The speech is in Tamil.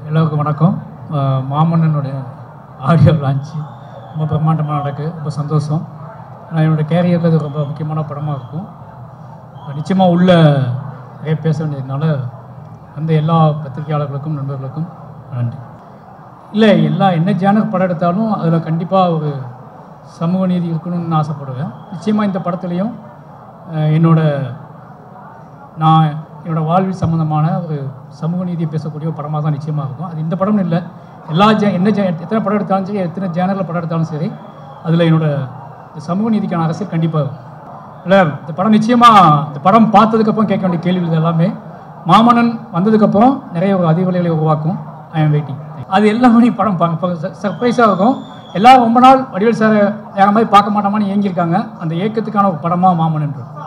எல்லோருக்கும் வணக்கம் அஹ் மாமன்னனுடைய ஆடியோ லான்ச்சு ரொம்ப பிரம்மாண்டமாக நடக்குது ரொம்ப சந்தோஷம் நான் என்னோடய கேரியருக்கு அது ரொம்ப முக்கியமான படமாக இருக்கும் நிச்சயமாக உள்ள நிறைய பேச வேண்டியதுனால அந்த எல்லா பத்திரிகையாளர்களுக்கும் நண்பர்களுக்கும் நன்றி இல்லை எல்லா என்ன ஜேனர் படம் எடுத்தாலும் அதில் கண்டிப்பாக ஒரு சமூக நீதி இருக்கணும்னு நான் ஆசைப்படுவேன் நிச்சயமாக இந்த படத்துலையும் அஹ் என்னோட நான் என்னோட வாழ்வில் சம்மந்தமான ஒரு சமூக நீதியை பேசக்கூடிய ஒரு படமாக தான் நிச்சயமாக இருக்கும் அது இந்த படம்னு இல்லை எல்லா ஜே என்ன ஜே எத்தனை படம் எடுத்தாலும் சரி எத்தனை ஜேனரில் படம் எடுத்தாலும் சரி அதில் என்னோட இந்த சமூக நீதிக்கான அரசியல் கண்டிப்பாக இருக்கும் இல்லை இந்த படம் நிச்சயமாக இந்த படம் பார்த்ததுக்கப்புறம் கேட்க வேண்டிய கேள்விகள் இது எல்லாமே மாமன்னன் வந்ததுக்கப்புறம் நிறைய ஒரு அதிர்வலைகளை உருவாக்கும் ஐ எம் வெயிட்டிங் அது எல்லாமே படம் பார்க்க சர்ப்ரைஸாக இருக்கும் எல்லாரும் ரொம்ப நாள் வடிவேல் சார் வேற மாதிரி பார்க்க மாட்டோமான்னு ஏங்கியிருக்காங்க அந்த ஏக்கத்துக்கான ஒரு படமாக மாமன்னன் இருக்கும்